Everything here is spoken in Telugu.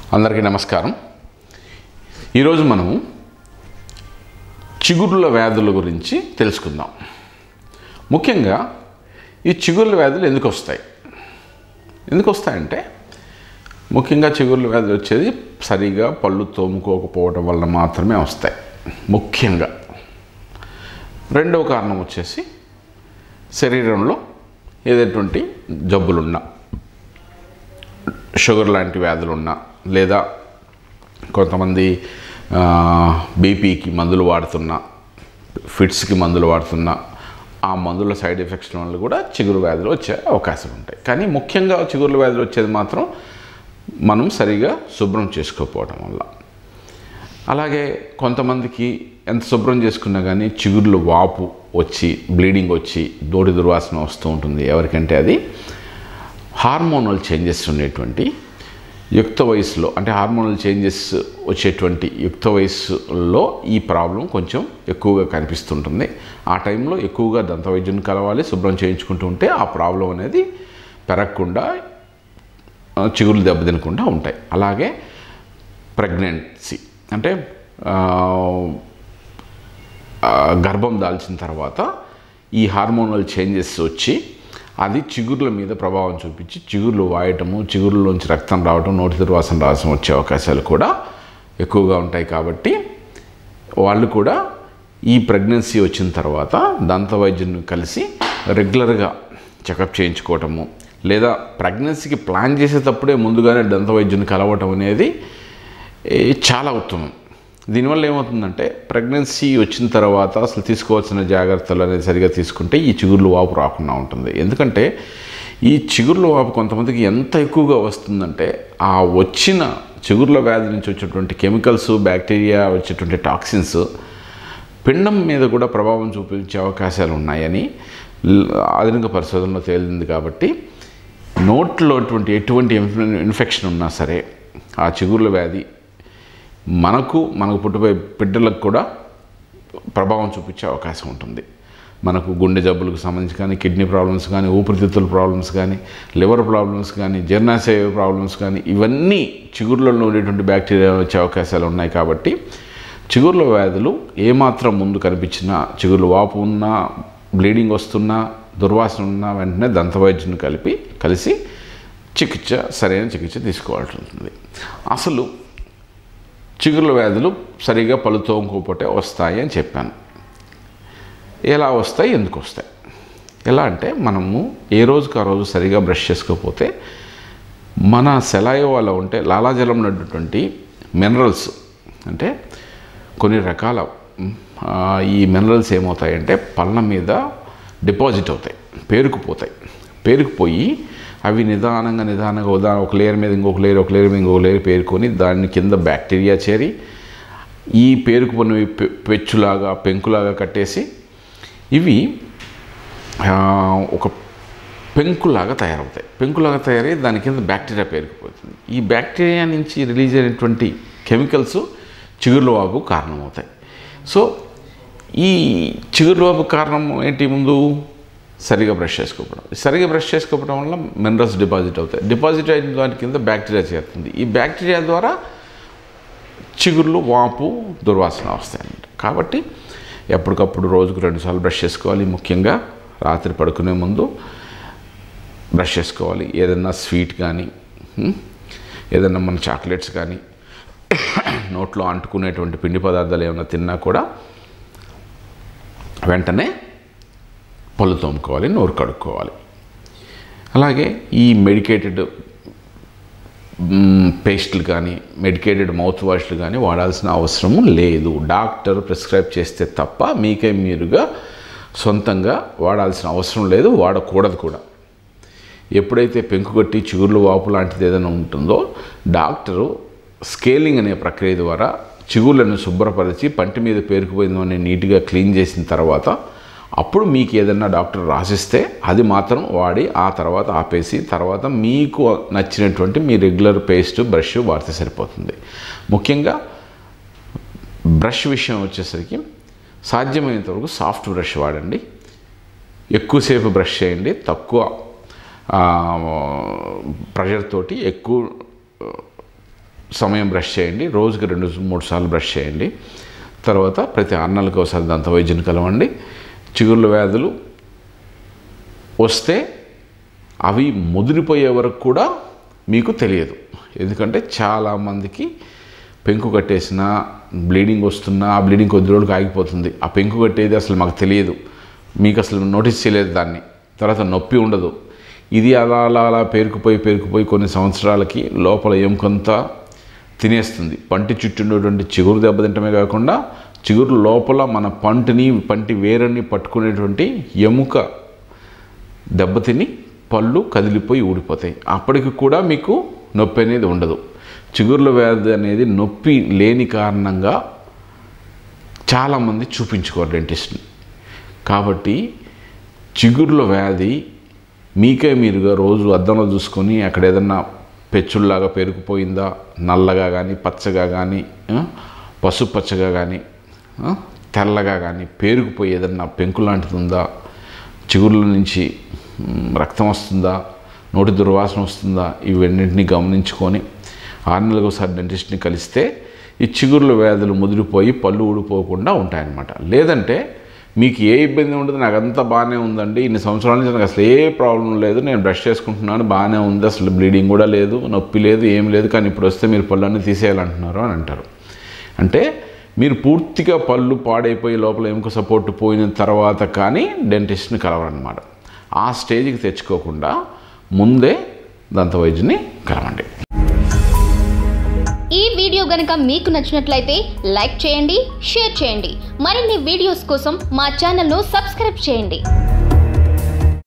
అందరికీ నమస్కారం ఈరోజు మనము చిగుర్ల వ్యాధుల గురించి తెలుసుకుందాం ముఖ్యంగా ఈ చిగుర్ల వ్యాధులు ఎందుకు వస్తాయి ఎందుకు వస్తాయంటే ముఖ్యంగా చిగుర్ల వ్యాధులు వచ్చేది సరిగా పళ్ళు తోముకోకపోవడం వల్ల మాత్రమే వస్తాయి ముఖ్యంగా రెండవ కారణం వచ్చేసి శరీరంలో ఏదైనటువంటి జబ్బులున్నా షుగర్ లాంటి వ్యాధులు ఉన్నా లేదా కొంతమంది బీపీకి మందులు వాడుతున్నా ఫిట్స్కి మందులు వాడుతున్నా ఆ మందుల సైడ్ ఎఫెక్ట్స్ వల్ల కూడా చిగురు వ్యాధులు వచ్చే అవకాశం ఉంటాయి కానీ ముఖ్యంగా చిగురు వ్యాధులు వచ్చేది మాత్రం మనం సరిగా శుభ్రం చేసుకోకపోవడం వల్ల అలాగే కొంతమందికి ఎంత శుభ్రం చేసుకున్నా కానీ చిగుర్లు వాపు వచ్చి బ్లీడింగ్ వచ్చి దోటి దుర్వాసన వస్తూ ఉంటుంది ఎవరికంటే అది హార్మోనల్ చేంజెస్ ఉండేటువంటి యుక్త వయసులో అంటే హార్మోనల్ చేంజెస్ వచ్చేటువంటి యుక్త వయసులో ఈ ప్రాబ్లం కొంచెం ఎక్కువగా కనిపిస్తుంటుంది ఆ టైంలో ఎక్కువగా దంతవైద్యుని కలవాలి శుభ్రం చేయించుకుంటూ ఉంటే ఆ ప్రాబ్లం అనేది పెరగకుండా ఆ, చిగుర్లు దెబ్బతినకుండా ఉంటాయి అలాగే ప్రెగ్నెన్సీ అంటే ఆ, ఆ, గర్భం దాల్చిన తర్వాత ఈ హార్మోనల్ చేంజెస్ వచ్చి అది చిగుర్ల మీద ప్రభావం చూపించి చిగుర్లు వాయటము చిగుర్లోంచి రక్తం రావటం నోటి దుర్వాసన రాసం వచ్చే అవకాశాలు కూడా ఎక్కువగా ఉంటాయి కాబట్టి వాళ్ళు కూడా ఈ ప్రెగ్నెన్సీ వచ్చిన తర్వాత దంత వైద్యుని కలిసి రెగ్యులర్గా చెకప్ చేయించుకోవటము లేదా ప్రెగ్నెన్సీకి ప్లాన్ చేసేటప్పుడే ముందుగానే దంత వైద్యుని కలవటం అనేది ఏ, చాలా ఉత్తమం దీనివల్ల ఏమవుతుందంటే ప్రెగ్నెన్సీ వచ్చిన తర్వాత అసలు తీసుకోవాల్సిన జాగ్రత్తలు అనేది సరిగా తీసుకుంటే ఈ చిగుర్లు వాపు రాకుండా ఉంటుంది ఎందుకంటే ఈ చిగుర్ల వాపు కొంతమందికి ఎంత ఎక్కువగా వస్తుందంటే ఆ వచ్చిన చిగుర్ల వ్యాధి నుంచి వచ్చేటువంటి కెమికల్స్ బ్యాక్టీరియా వచ్చేటువంటి టాక్సిన్స్ పిండం మీద కూడా ప్రభావం చూపించే అవకాశాలు ఉన్నాయని ల్- ఆధునిక పరిశోధనలో తేలింది కాబట్టి నోట్లో అటువంటి ఎటువంటి ఇన్ఫె- ఇన్ఫెక్షన్ ఉన్నా సరే ఆ చిగుర్ల వ్యాధి మనకు మనకు పుట్టిపోయే బిడ్డలకు కూడా ప్రభావం చూపించే అవకాశం ఉంటుంది మనకు గుండె జబ్బులకు సంబంధించి కానీ కిడ్నీ ప్రాబ్లమ్స్ కానీ ఊపిరితిత్తుల ప్రాబ్లమ్స్ కానీ లివర్ ప్రాబ్లమ్స్ కానీ జీర్ణాశయ ప్రాబ్లమ్స్ కానీ ఇవన్నీ చిగుర్లలో ఉండేటువంటి బ్యాక్టీరియా వచ్చే అవకాశాలు ఉన్నాయి కాబట్టి చిగుర్ల వ్యాధులు ఏమాత్రం ముందు కనిపించినా చిగుర్లు వాపు ఉన్నా బ్లీడింగ్ వస్తున్నా దుర్వాసన ఉన్నా వెంటనే దంతవైద్యుని కలిపి కలిసి చికిత్స సరైన చికిత్స తీసుకోవాల్సి ఉంటుంది అసలు చిగుర్ల వ్యాధులు సరిగా పళ్ళు తోముకోకపోతే వస్తాయి అని చెప్పాను ఎలా వస్తాయి ఎందుకు వస్తాయి ఎలా అంటే మనము ఏ రోజుకి ఆ రోజు సరిగా బ్రష్ చేసుకోకపోతే మన సెలైవాలో ఉంటే లాలాజలంలో ఉన్నటువంటి మినరల్స్ అంటే కొన్ని రకాల మ్, ఆ, ఈ మినరల్స్ ఏమవుతాయంటే పళ్ళ మీద డిపాజిట్ అవుతాయి పేరుకుపోతాయి పేరుకుపోయి అవి నిదానంగా నిదానంగా ఉదా ఒక లేయర్ మీద ఇంకొక లేయర్ ఒక లేయర్ మీద ఇంకొక లేయర్ పేరుకొని దాని కింద బ్యాక్టీరియా చేరి ఈ పేరుకుపోయినవి పె- పెచ్చులాగా పెంకులాగా కట్టేసి ఇవి ఆ, ఒక పెంకులాగా తయారవుతాయి పెంకులాగా తయారై దాని కింద బ్యాక్టీరియా పేరుకుపోతుంది ఈ బ్యాక్టీరియా నుంచి రిలీజ్ అయినటువంటి కెమికల్స్ చిగుర్ల వాపు కారణమవుతాయి సో ఈ చిగుర్ల వాపు కారణం ఏంటి ముందు సరిగా బ్రష్ చేసుకోవడం సరిగా బ్రష్ చేసుకోవడం వల్ల మినరల్స్ డిపాజిట్ అవుతాయి డిపాజిట్ అయిన దాని కింద బ్యాక్టీరియా చేరుతుంది ఈ బ్యాక్టీరియా ద్వారా చిగుర్లు వాపు దుర్వాసన వస్తాయన్నమాట కాబట్టి ఎప్పటికప్పుడు రోజుకు రెండుసార్లు బ్రష్ చేసుకోవాలి ముఖ్యంగా రాత్రి పడుకునే ముందు బ్రష్ చేసుకోవాలి ఏదన్నా స్వీట్ కానీ హ్మ్, ఏదన్నా మన చాక్లెట్స్ కానీ నోట్లో అంటుకునేటువంటి పిండి పదార్థాలు ఏమైనా తిన్నా కూడా వెంటనే పళ్ళు తోముకోవాలి నోరు కడుక్కోవాలి అలాగే ఈ మెడికేటెడ్ మ్, పేస్ట్లు కానీ మెడికేటెడ్ మౌత్ వాష్లు కానీ వాడాల్సిన అవసరము లేదు డాక్టర్ ప్రిస్క్రైబ్ చేస్తే తప్ప మీకే మీరుగా సొంతంగా వాడాల్సిన అవసరం లేదు వాడకూడదు కూడా ఎప్పుడైతే పెంకు కొట్టి చిగుర్లు వాపు లాంటిది ఏదైనా ఉంటుందో డాక్టరు స్కేలింగ్ అనే ప్రక్రియ ద్వారా చిగుర్లను శుభ్రపరిచి పంటి మీద పేరుకుపోయిందని నీట్గా క్లీన్ చేసిన తర్వాత అప్పుడు మీకు ఏదన్నా డాక్టర్ రాసిస్తే అది మాత్రం వాడి ఆ తర్వాత ఆపేసి తర్వాత మీకు నచ్చినటువంటి మీ రెగ్యులర్ పేస్ట్ బ్రష్ వాడితే సరిపోతుంది ముఖ్యంగా బ్రష్ విషయం వచ్చేసరికి సాధ్యమైనంత వరకు సాఫ్ట్ బ్రష్ వాడండి ఎక్కువసేపు బ్రష్ చేయండి తక్కువ ప్రెషర్ తోటి ఎక్కువ సమయం బ్రష్ చేయండి రోజుకి రెండు మూడు సార్లు బ్రష్ చేయండి తర్వాత ప్రతి ఆరు నెలలకు ఒకసారి దంత వైద్యుని కలవండి చిగుర్ల వ్యాధులు వస్తే అవి ముదిరిపోయే వరకు కూడా మీకు తెలియదు ఎందుకంటే చాలామందికి పెంకు కట్టేసిన బ్లీడింగ్ వస్తున్నా ఆ బ్లీడింగ్ కొద్ది రోజులకు ఆగిపోతుంది ఆ పెంకు కట్టేది అసలు మాకు తెలియదు మీకు అసలు నోటీస్ చేయలేదు దాన్ని తర్వాత నొప్పి ఉండదు ఇది అలా అలా అలా పేరుకుపోయి పేరుకుపోయి కొన్ని సంవత్సరాలకి లోపల ఎముకంతా తినేస్తుంది పంటి చుట్టూ ఉన్నటువంటి చిగురు దెబ్బతింటమే కాకుండా చిగురు లోపల మన పంటిని పంటి వేరని పట్టుకునేటువంటి ఎముక దెబ్బతిని పళ్ళు కదిలిపోయి ఊడిపోతాయి అప్పటికి కూడా మీకు నొప్పి అనేది ఉండదు చిగుర్ల వ్యాధి అనేది నొప్పి లేని కారణంగా చాలామంది చూపించుకోరు డెంటిస్ట్ని కాబట్టి చిగుర్ల వ్యాధి మీకే మీరుగా రోజు అద్దంలో చూసుకొని అక్కడ ఏదన్నా పెచ్చుల్లాగా పెరిగిపోయిందా నల్లగా కానీ పచ్చగా కానీ ఆ, పసుపు పచ్చగా కానీ ఆ, తెల్లగా కానీ పేరుకుపోయి ఏదన్నా పెంకు లాంటిది ఉందా చిగుర్ల నుంచి మ్, రక్తం వస్తుందా నోటి దుర్వాసన వస్తుందా ఇవన్నింటినీ గమనించుకొని ఆరు నెలలకు ఒకసారి డెంటిస్ట్ని కలిస్తే ఈ చిగుర్ల వ్యాధులు ముదిరిపోయి పళ్ళు ఊడిపోకుండా ఉంటాయన్నమాట లేదంటే మీకు ఏ ఇబ్బంది ఉండదు నాకు అంతా బాగానే ఉందండి ఇన్ని సంవత్సరాల నుంచి నాకు అసలు ఏ ప్రాబ్లం లేదు నేను బ్రష్ చేసుకుంటున్నాను బాగానే ఉంది అసలు బ్లీడింగ్ కూడా లేదు నొప్పి లేదు ఏం లేదు కానీ ఇప్పుడు వస్తే మీరు పళ్ళన్నీ తీసేయాలంటున్నారు అని అంటారు అంటే మీరు పూర్తిగా పళ్ళు పాడైపోయి లోపల ఎముక సపోర్ట్ పోయిన తర్వాత కానీ డెంటిస్ట్ని కలవరనమాట ఆ స్టేజ్కి తెచ్చుకోకుండా ముందే దంత వైద్యుని కలవండి ఈ వీడియో గనుక మీకు నచ్చినట్లయితే లైక్ చేయండి షేర్ చేయండి మరిన్ని వీడియోస్ కోసం మా ఛానల్ను సబ్స్క్రైబ్ చేయండి